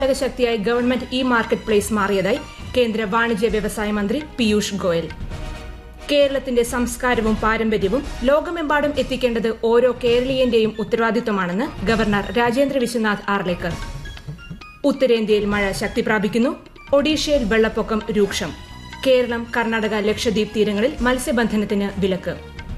ശക്തിയായി government E market place മാറിയതായി കേന്ദ്ര വാണിജ്യ വ്യവസായ മന്ത്രി പീയൂഷ് ഗോയൽ കേരളത്തിന്റെ സംസ്കാരവും പാരമ്പര്യവും ലോകമെമ്പാടും എത്തിക്കേണ്ടത് ഓരോ കേരളീയന്റെയും ഉത്തരവാദിത്വമാണെന്ന് ഗവർണർ രാജേന്ദ്ര വിശ്വനാഥ് ആർലേക്കർ ഉത്തരേന്ത്യയിൽ മഴ ശക്തി പ്രാപിക്കുന്നു ഒഡീഷയിൽ വെള്ളപ്പൊക്കം രൂക്ഷം കേരളം കർണാടക ലക്ഷദ്വീപ് തീരങ്ങളിൽ മത്സ്യബന്ധനത്തിന് വിലക്ക്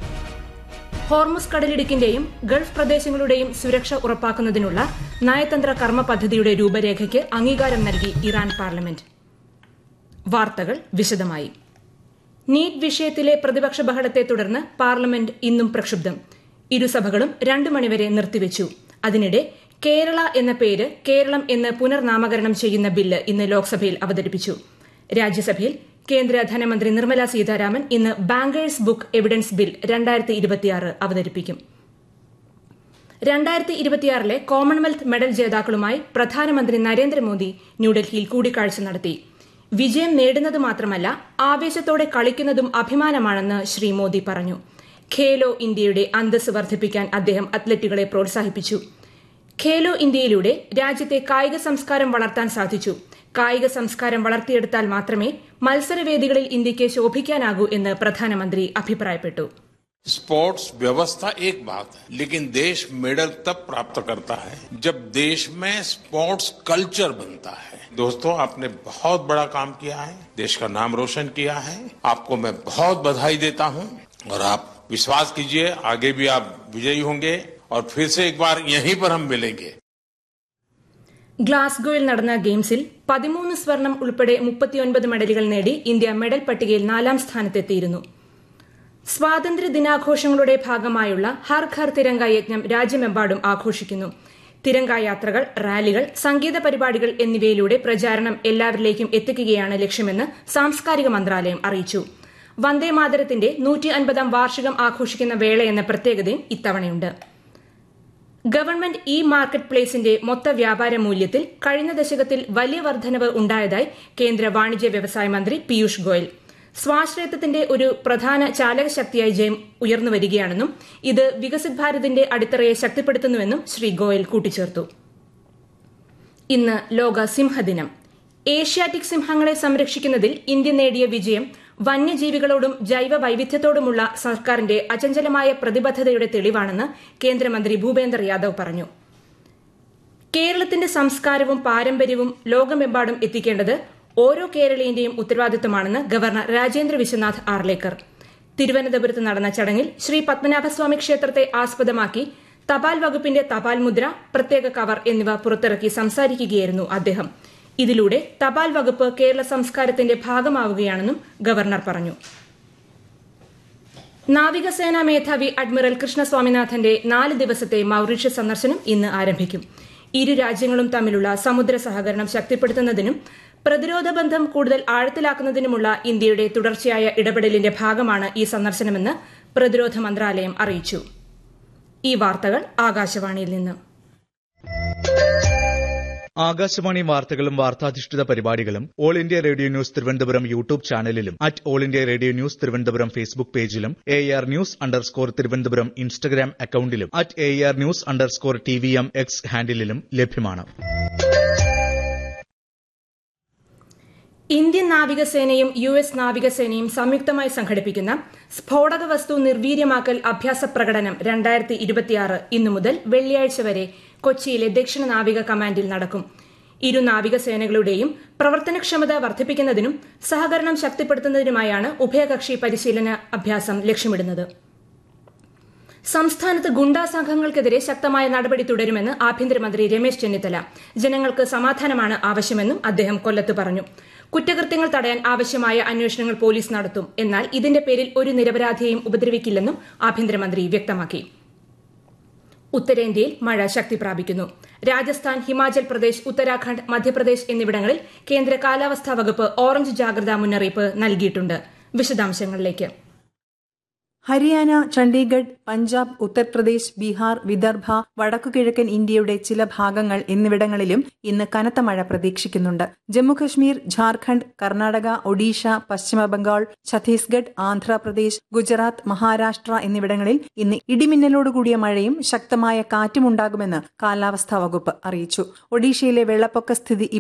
ഹോർമുസ് കടലിടുക്കിന്റെയും ഗൾഫ് പ്രദേശങ്ങളുടെയും സുരക്ഷ ഉറപ്പാക്കുന്നതിനുള്ള നയതന്ത്ര കർമ്മ പദ്ധതിയുടെ രൂപരേഖയ്ക്ക് അംഗീകാരം നൽകി ഇറാൻ പാർലമെന്റ് വാർത്തകൾ വിശദമായി നീറ്റ് വിഷയത്തിലെ പ്രതിപക്ഷ ബഹളത്തെ തുടർന്ന് പാർലമെന്റ് ഇന്നും പ്രക്ഷുബ്ധം ഇരുസഭകളും രണ്ടു മണിവരെ നിർത്തിവച്ചു അതിനിടെ കേരള എന്ന പേര് കേരളം എന്ന് പുനർനാമകരണം ചെയ്യുന്ന ബില്ല് ഇന്ന് ലോക്സഭയിൽ അവതരിപ്പിച്ചു രാജ്യസഭയിൽ കേന്ദ്ര ധനമന്ത്രി നിർമ്മല സീതാരാമൻ ഇന്ന് ബാങ്കേഴ്സ് ബുക്ക് എവിഡൻസ് ബിൽ രണ്ടായിരത്തി ഇരുപത്തിയാറ് അവതരിപ്പിക്കും രണ്ടായിരത്തി ഇരുപത്തിയാറിലെ കോമൺവെൽത്ത് മെഡൽ ജേതാക്കളുമായി പ്രധാനമന്ത്രി നരേന്ദ്രമോദി ന്യൂഡൽഹിയിൽ കൂടിക്കാഴ്ച നടത്തി വിജയം നേടുന്നത് മാത്രമല്ല ആവേശത്തോടെ കളിക്കുന്നതും അഭിമാനമാണെന്ന് ശ്രീ മോദി പറഞ്ഞു ഖേലോ ഇന്ത്യയുടെ അന്തസ് വർദ്ധിപ്പിക്കാൻ അദ്ദേഹം അത്ലറ്റുകളെ പ്രോത്സാഹിപ്പിച്ചു ഖേലോ ഇന്ത്യയിലൂടെ രാജ്യത്തെ കായിക സംസ്കാരം വളർത്താൻ സാധിച്ചു കായിക സംസ്കാരം വളർത്തിയെടുത്താൽ മാത്രമേ മത്സരവേദികളിൽ ഇന്ത്യയ്ക്ക് ശോഭിക്കാനാകൂ എന്ന് പ്രധാനമന്ത്രി അഭിപ്രായപ്പെട്ടു स्पोर्ट्स व्यवस्था एक बात है लेकिन देश मेडल तब प्राप्त करता है जब देश में स्पोर्ट्स कल्चर बनता है दोस्तों आपने बहुत बड़ा काम किया है देश का नाम रोशन किया है आपको मैं बहुत बधाई देता हूं और आप विश्वास कीजिए आगे भी आप विजयी होंगे और फिर से एक बार यहीं पर हम मिलेंगे ഗ്ലാസ്ഗോയിൽ നടന്ന ഗെയിംസിൽ പതിമൂന്ന് സ്വർണം ഉൾപ്പെടെ മുപ്പത്തിയൊൻപത് മെഡലുകൾ നേടി ഇന്ത്യ മെഡൽ പട്ടികയിൽ നാലാം സ്ഥാനത്തെത്തിയിരുന്നു സ്വാതന്ത്ര്യ ദിനാഘോഷങ്ങളുടെ ഭാഗമായുള്ള ഹർ ഘർ തിരങ്ക യജ്ഞം രാജ്യമെമ്പാടും ആഘോഷിക്കുന്നു തിരങ്ക യാത്രകൾ റാലികൾ സംഗീത പരിപാടികൾ എന്നിവയിലൂടെ പ്രചാരണം എല്ലാവരിലേക്കും എത്തിക്കുകയാണ് ലക്ഷ്യമെന്ന് സാംസ്കാരിക മന്ത്രാലയം അറിയിച്ചു വന്ദേ മാതരത്തിന്റെ നൂറ്റി അൻപതാം വാർഷികം ആഘോഷിക്കുന്ന വേളയെന്ന പ്രത്യേകതയും ഇത്തവണയുണ്ട് ഗവൺമെന്റ് ഇ മാർക്കറ്റ് പ്ലേസിന്റെ മൊത്ത വ്യാപാര മൂല്യത്തിൽ കഴിഞ്ഞ ദശകത്തിൽ വലിയ വർധനവ് ഉണ്ടായതായി കേന്ദ്ര വാണിജ്യ വ്യവസായ മന്ത്രി പീയൂഷ് ഗോയൽ സ്വാശ്രയത്വത്തിന്റെ ഒരു പ്രധാന ചാലക ശക്തിയായി ജയം ഉയർന്നുവരികയാണെന്നും ഇത് വികസിത് ഭാരതിന്റെ അടിത്തറയെ ശക്തിപ്പെടുത്തുന്നുവെന്നും ശ്രീ ഗോയൽ കൂട്ടിച്ചേർത്തു ഇന്ന് ലോക സിംഹദിനം ഏഷ്യാറ്റിക് സിംഹങ്ങളെ സംരക്ഷിക്കുന്നതിൽ ഇന്ത്യ നേടിയ വിജയം വന്യജീവികളോടും ജൈവ വൈവിധ്യത്തോടുമുള്ള സർക്കാരിന്റെ അചഞ്ചലമായ പ്രതിബദ്ധതയുടെ തെളിവാണെന്ന് കേന്ദ്രമന്ത്രി ഭൂപേന്ദർ യാദവ് പറഞ്ഞു കേരളത്തിന്റെ സംസ്കാരവും പാരമ്പര്യവും ലോകമെമ്പാടും എത്തിക്കേണ്ടത് ഓരോ കേരളീയന്റെയും ഉത്തരവാദിത്തമാണെന്ന് ഗവർണർ രാജേന്ദ്ര വിശ്വനാഥ് ആർലേക്കർ തിരുവനന്തപുരത്ത് നടന്ന ചടങ്ങിൽ ശ്രീ പത്മനാഭസ്വാമി ക്ഷേത്രത്തെ ആസ്പദമാക്കി തപാൽ വകുപ്പിന്റെ തപാൽ മുദ്ര പ്രത്യേക കവർ എന്നിവ പുറത്തിറക്കി സംസാരിക്കുകയായിരുന്നു അദ്ദേഹം ഇതിലൂടെ തപാൽ വകുപ്പ് കേരള സംസ്കാരത്തിന്റെ ഭാഗമാവുകയാണെന്നും ഗവർണർ പറഞ്ഞു നാവികസേനാ മേധാവി അഡ്മിറൽ കൃഷ്ണ സ്വാമിനാഥന്റെ നാല് ദിവസത്തെ മൌറീഷ്യസ് സന്ദർശനം ഇന്ന് ആരംഭിക്കും ഇരു രാജ്യങ്ങളും തമ്മിലുള്ള സമുദ്ര സഹകരണം ശക്തിപ്പെടുത്തുന്നതിനും പ്രതിരോധ ബന്ധം കൂടുതൽ ആഴത്തിലാക്കുന്നതിനുമുള്ള ഇന്ത്യയുടെ തുടർച്ചയായ ഇടപെടലിന്റെ ഭാഗമാണ് ഈ സന്ദർശനമെന്ന് പ്രതിരോധ മന്ത്രാലയം അറിയിച്ചു ഈ വാർത്തകൾ ആകാശവാണിയിൽ നിന്ന് ആകാശവാണി വാർത്തകളും വാർത്താധിഷ്ഠിത പരിപാടികളും All India Radio news Thiruvananthapuram YouTube ചാനലിലും at All India Radio news Thiruvananthapuram Facebook പേജിലും A R news underscore Thiruvananthapuram Instagram അക്കൌണ്ടിലും at A R news underscore T V M X ഹാൻഡിലും ലഭ്യമാണ് ഇന്ത്യൻ നാവികസേനയും യു എസ് നാവികസേനയും സംയുക്തമായി സംഘടിപ്പിക്കുന്ന സ്ഫോടക വസ്തു നിർവീര്യമാക്കൽ അഭ്യാസ പ്രകടനം രണ്ടായിരത്തി ഇരുപത്തിയാറ് ഇന്നു മുതൽ വെള്ളിയാഴ്ച വരെ കൊച്ചിയിലെ ദക്ഷിണ നാവിക കമാൻഡിൽ നടക്കും ഇരു നാവികസേനകളുടെയും പ്രവർത്തനക്ഷമത വർദ്ധിപ്പിക്കുന്നതിനും സഹകരണം ശക്തിപ്പെടുത്തുന്നതിനുമായാണ് ഉഭയകക്ഷി പരിശീലന അഭ്യാസം ലക്ഷ്യമിടുന്നത് സംസ്ഥാനത്ത് ഗുണ്ടാ സംഘങ്ങൾക്കെതിരെ ശക്തമായ നടപടി തുടരുമെന്ന് ആഭ്യന്തരമന്ത്രി രമേശ് ചെന്നിത്തല ജനങ്ങൾക്ക് സമാധാനമാണ് ആവശ്യമെന്നും അദ്ദേഹം കൊല്ലത്ത് പറഞ്ഞു കുറ്റകൃത്യങ്ങൾ തടയാൻ ആവശ്യമായ അന്വേഷണങ്ങൾ പോലീസ് നടത്തും എന്നാൽ ഇതിന്റെ പേരിൽ ഒരു നിരപരാധിയെയും ഉപദ്രവിക്കില്ലെന്നും ആഭ്യന്തരമന്ത്രി വ്യക്തമാക്കി ഉത്തരേന്ത്യയിൽ മഴ ശക്തി പ്രാപിക്കുന്നു രാജസ്ഥാൻ ഹിമാചൽ പ്രദേശ് ഉത്തരാഖണ്ഡ് മധ്യപ്രദേശ് എന്നിവിടങ്ങളിൽ കേന്ദ്ര കാലാവസ്ഥാ വകുപ്പ് ഓറഞ്ച് ജാഗ്രതാ മുന്നറിയിപ്പ് നൽകിയിട്ടുണ്ട് വിശദാംശങ്ങളിലേക്ക് ഹരിയാന ചണ്ഡീഗഡ് പഞ്ചാബ് ഉത്തർപ്രദേശ് ബീഹാർ വിദർഭ വടക്കുകിഴക്കൻ ഇന്ത്യയുടെ ചില ഭാഗങ്ങൾ എന്നിവിടങ്ങളിലും ഇന്ന് കനത്ത മഴ പ്രതീക്ഷിക്കുന്നുണ്ട് ജമ്മുകശ്മീർ ഝാർഖണ്ഡ് കർണാടക ഒഡീഷ പശ്ചിമബംഗാൾ ഛത്തീസ്ഗഡ് ആന്ധ്രാപ്രദേശ് ഗുജറാത്ത് മഹാരാഷ്ട്ര എന്നിവിടങ്ങളിൽ ഇന്ന് ഇടിമിന്നലോടുകൂടിയ മഴയും ശക്തമായ കാറ്റുമുണ്ടാകുമെന്ന് കാലാവസ്ഥാ വകുപ്പ് അറിയിച്ചു ഒഡീഷയിലെ വെള്ളപ്പൊക്ക സ്ഥിതി